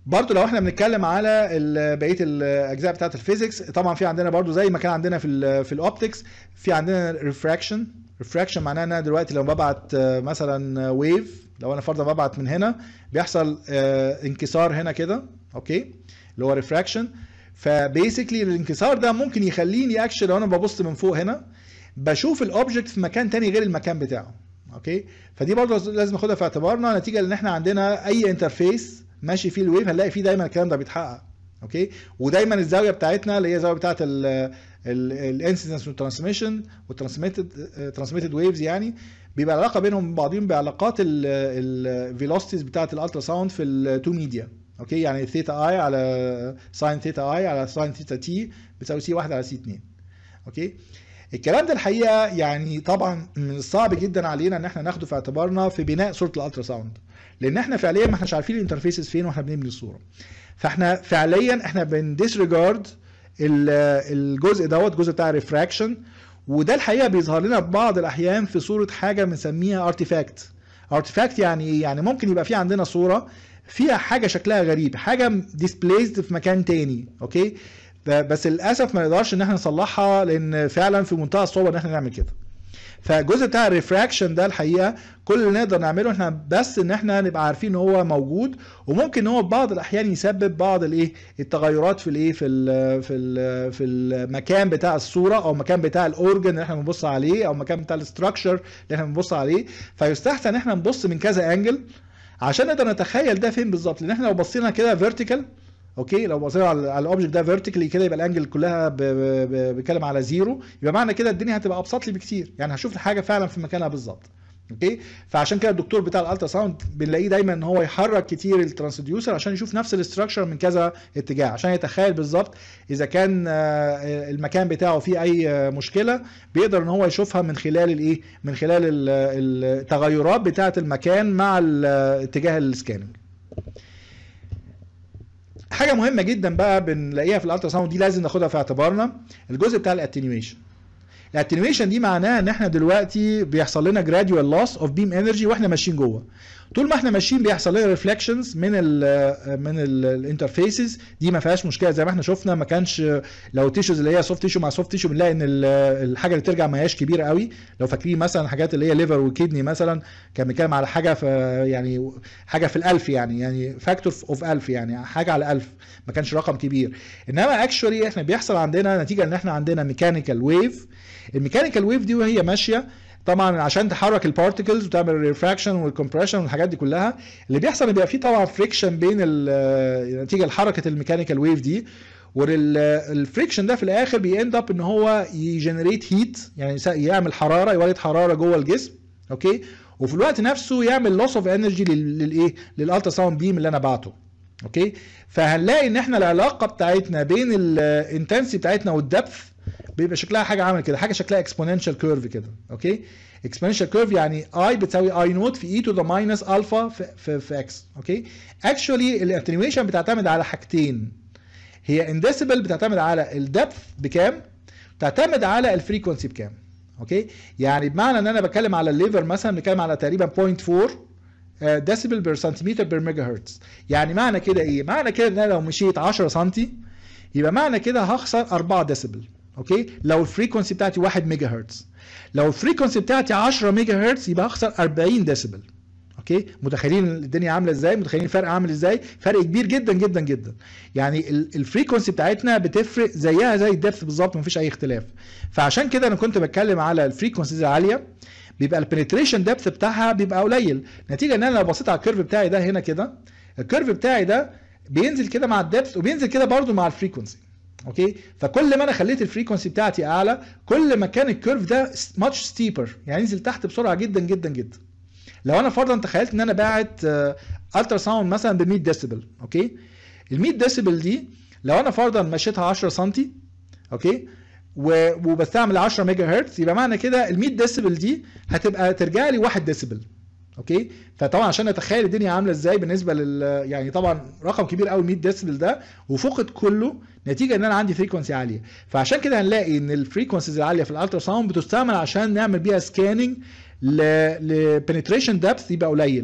برضو لو احنا بنتكلم على ال- بقيه الاجزاء بتاعه الفيزيكس طبعا في عندنا برضو زي ما كان عندنا في ال في الاوبتكس في عندنا ريفراكشن ريفراكشن معناه ان انا دلوقتي لو ببعت آه، مثلا ويف لو انا فرضا ببعت من هنا بيحصل آه، انكسار هنا كده اوكي اللي هو ريفراكشن فبيسكلي الانكسار ده ممكن يخليني اكشن لو انا ببص من فوق هنا بشوف الاوبجكت في مكان تاني غير المكان بتاعه اوكي فدي برضه لازم ناخدها في اعتبارنا نتيجه لان احنا عندنا اي انترفيس ماشي فيه الويف هنلاقي فيه دايما الكلام ده بيتحقق اوكي ودايما الزاويه بتاعتنا اللي هي الزاويه بتاعت الانسيدنس والترانسميشن والترانسميتد ترانسميتد ويفز يعني بيبقى العلاقه بينهم بعضهم بعلاقات الفيلوسيتيز بتاعت الالترا ساوند في التو ميديا اوكي يعني ثيتا اي على ساين ثيتا اي على ساين ثيتا تي بتساوي سي 1 على سي 2 اوكي الكلام ده الحقيقه يعني طبعا من الصعب جدا علينا ان احنا ناخده في اعتبارنا في بناء صوره الالترا ساوند لان احنا فعليا ما احناش عارفين الانترفيسز فين واحنا بنبني الصوره فاحنا فعليا احنا بنديسريجارد الجزء دوت الجزء بتاع الريفراكشن وده الحقيقه بيظهر لنا ببعض الاحيان في صوره حاجه بنسميها ارتيفاكت ارتيفاكت يعني ايه يعني ممكن يبقى في عندنا صوره فيها حاجه شكلها غريب حاجه ديسبليسد في مكان تاني اوكي ف- بس للاسف ما نقدرش ان احنا نصلحها لان فعلا في منتهى الصعوبه ان احنا نعمل كده فالجزء بتاع الريفراكشن ده الحقيقه كل اللي نقدر نعمله احنا بس ان احنا نبقى عارفين ان هو موجود وممكن ان هو بعض الاحيان يسبب بعض الايه التغيرات في الايه في ال في ال في المكان بتاع الصوره او المكان بتاع الاورجن اللي احنا بنبص عليه او المكان بتاع الاستراكشر اللي احنا بنبص عليه فيستحسن ان احنا نبص من كذا انجل عشان نقدر نتخيل ده فين بالظبط لان احنا لو بصينا كده فيرتيكال اوكي لو بصينا على على الاوبجكت ده فيرتيكالي كده يبقى الانجل كلها ب- ب- ب- بيتكلم على زيرو يبقى معنى كده الدنيا هتبقى ابسط لي بكتير يعني هشوف الحاجه فعلا في مكانها بالظبط اوكي فعشان كده الدكتور بتاع الالترا ساوند بنلاقيه دايما ان هو يحرك كتير الترانسديوسر عشان يشوف نفس الاستراكشر من كذا اتجاه عشان يتخيل بالظبط اذا كان آه، المكان بتاعه فيه اي آه، مشكله بيقدر ان هو يشوفها من خلال الايه من خلال ال- التغيرات بتاعه المكان مع ال- اتجاه السكاننج حاجه مهمه جدا بقى بنلاقيها في الالترا ساوند دي لازم ناخدها في اعتبارنا الجزء بتاع الاتنيويشن الاتنيويشن دي معناها ان احنا دلوقتي بيحصل لنا جراديوال لوس اوف بيم انرجي واحنا ماشيين جوه طول ما احنا ماشيين بيحصل لنا ريفلكشنز من ال من الانترفيسز دي ما فيهاش مشكله زي ما احنا شفنا ما كانش لو تيشوز اللي هي سوفت تيشو مع سوفت تيشو بنلاقي ان ال- الحاجه اللي ترجع ما هياش كبيره قوي لو فاكرين مثلا حاجات اللي هي ليفر وكيدني مثلا كان بيتكلم على حاجه في يعني حاجه في الالف يعني يعني فاكتور اوف الف يعني حاجه على الف ما كانش رقم كبير انما اكشولي احنا بيحصل عندنا نتيجه ان احنا عندنا ميكانيكال ويف الميكانيكال ويف دي وهي ماشيه طبعا عشان تحرك البارتكلز وتعمل الريفراكشن والكمبريشن والحاجات دي كلها اللي بيحصل بيبقى فيه طبعا فريكشن بين ال- نتيجه لحركه الميكانيكال ويف دي والفريكشن ده في الاخر بيند اب ان هو يجنريت هيت يعني يس- يعمل حراره يولد حراره جوه الجسم اوكي وفي الوقت نفسه يعمل لوس اوف انرجي للايه للالترا ساوند بيم اللي انا بعته اوكي فهنلاقي ان احنا العلاقه بتاعتنا بين الانتنسي بتاعتنا والدبث بيبقى شكلها حاجه عامل كده حاجه شكلها اكسبوننشال كيرف كده اوكي اكسبوننشال كيرف يعني اي بتساوي اي نوت في اي تو ذا ماينس الفا في في, في اكس اوكي اكشولي الاتنيويشن بتعتمد على حاجتين هي انديسيبل بتعتمد على الدبث بكام بتعتمد على الفريكونسي بكام اوكي يعني بمعنى ان انا بتكلم على الليفر مثلا بنتكلم على تقريبا 0.4 ديسيبل بير سنتيمتر بير ميجا هرتز يعني معنى كده ايه معنى كده ان انا لو مشيت 10 سم يبقى معنى كده هخسر 4 ديسيبل اوكي لو الفريكونسي بتاعتي 1 ميجا هرتز لو الفريكونسي بتاعتي 10 ميجا هرتز يبقى هخسر 40 ديسيبل اوكي متخيلين الدنيا عامله ازاي متخيلين الفرق عامل ازاي فرق كبير جدا جدا جدا يعني ال- الفريكونسي بتاعتنا بتفرق زيها زي الدبث بالظبط مفيش اي اختلاف فعشان كده انا كنت بتكلم على الفريكونسيز العاليه بيبقى البنتريشن دبث بتاعها بيبقى قليل نتيجه ان انا لو بصيت على الكيرف بتاعي ده هنا كده الكيرف بتاعي ده بينزل كده مع الدبث وبينزل كده برضو مع الفريكونسي اوكي فكل ما انا خليت الفريكونسي بتاعتي اعلى كل ما كان الكيرف ده ماتش ستيبر يعني ينزل تحت بسرعه جدا جدا جدا لو انا فرضا تخيلت ان انا باعت الترا ساوند مثلا ب 100 ديسيبل اوكي ال 100 ديسيبل دي لو انا فرضا مشيتها 10 سم اوكي و- وبستعمل 10 ميجا هرتز يبقى معنى كده ال 100 ديسيبل دي هتبقى ترجع لي 1 ديسيبل اوكي فطبعا عشان نتخيل الدنيا عامله ازاي بالنسبه لل يعني طبعا رقم كبير قوي 100 ديسيبل ده وفقد كله نتيجه ان انا عندي فريكونسي عاليه فعشان كده هنلاقي ان الفريكونسيز العاليه في الالترا ساوند بتستعمل عشان نعمل بيها سكاننج لبنتريشن دبث يبقى قليل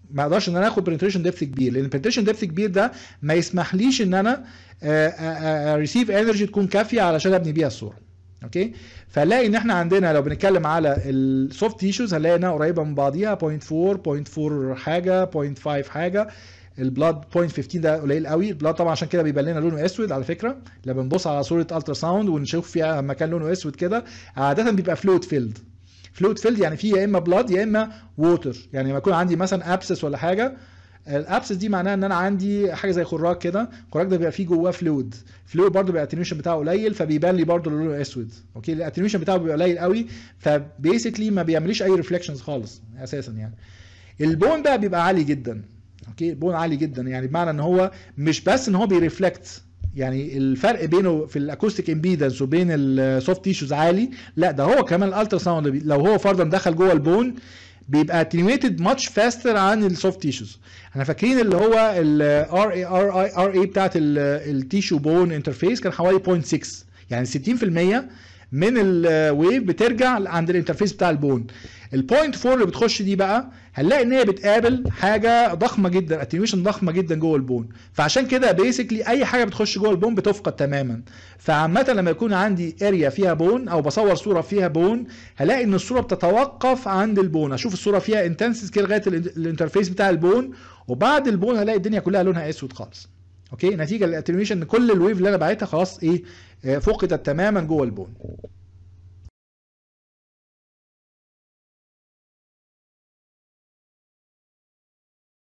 ما اقدرش ان انا اخد بنتريشن ديبث كبير لان البنتريشن ديبث كبير ده ما يسمحليش ان انا ريسيف انرجي تكون كافيه علشان ابني بيها الصوره اوكي فنلاقي ان احنا عندنا لو بنتكلم على السوفت تيشوز هنلاقي انها قريبه من بعضيها 0.4 0.4 حاجه 0.5 حاجه البلاد 0.15 ده قليل قوي البلاد طبعا عشان كده بيبان لنا لونه اسود على فكره لما بنبص على صوره الترا ساوند ونشوف فيها مكان لونه اسود كده عاده بيبقى فلويد فيلد فلويد فيلد يعني فيه يا اما بلاد يا اما ووتر يعني لما يكون عندي مثلا ابسس ولا حاجه الابسس دي معناها ان انا عندي حاجه زي خراج كده الخراج ده بيبقى فيه جواه فلويد فلويد برضه بيبقى الاتنيوشن بتاعه قليل فبيبان لي برضه لونه اسود اوكي الاتنيوشن بتاعه بيبقى قليل قوي فبيسكلي ما بيعمليش اي ريفلكشنز خالص اساسا يعني البون بقى بيبقى عالي جدا اوكي البون عالي جدا يعني بمعنى ان هو مش بس ان هو بيرفلكت يعني الفرق بينه في الاكوستيك امبيدنس وبين السوفت تيشوز عالي لا ده هو كمان الالترا ساوند لو هو فرضا دخل جوه البون بيبقى اتنيويتد ماتش فاستر عن السوفت تيشوز احنا فاكرين اللي هو الار اي ار اي ار اي بتاعت التيشو بون انترفيس كان حوالي 0.6 يعني 60% من الويف بترجع عند الانترفيس بتاع البون البوينت 4 اللي بتخش دي بقى هنلاقي ان هي بتقابل حاجه ضخمه جدا اتنيويشن ضخمه جدا جوه البون فعشان كده بيسكلي اي حاجه بتخش جوه البون بتفقد تماما فعامه لما يكون عندي اريا فيها بون او بصور صوره فيها بون هلاقي ان الصوره بتتوقف عند البون اشوف الصوره فيها انتنسيتي كده لغايه الانترفيس بتاع البون وبعد البون هلاقي الدنيا كلها لونها اسود خالص اوكي نتيجه للاتنيويشن ان كل الويف اللي انا باعتها خلاص ايه فقدت تماما جوه البون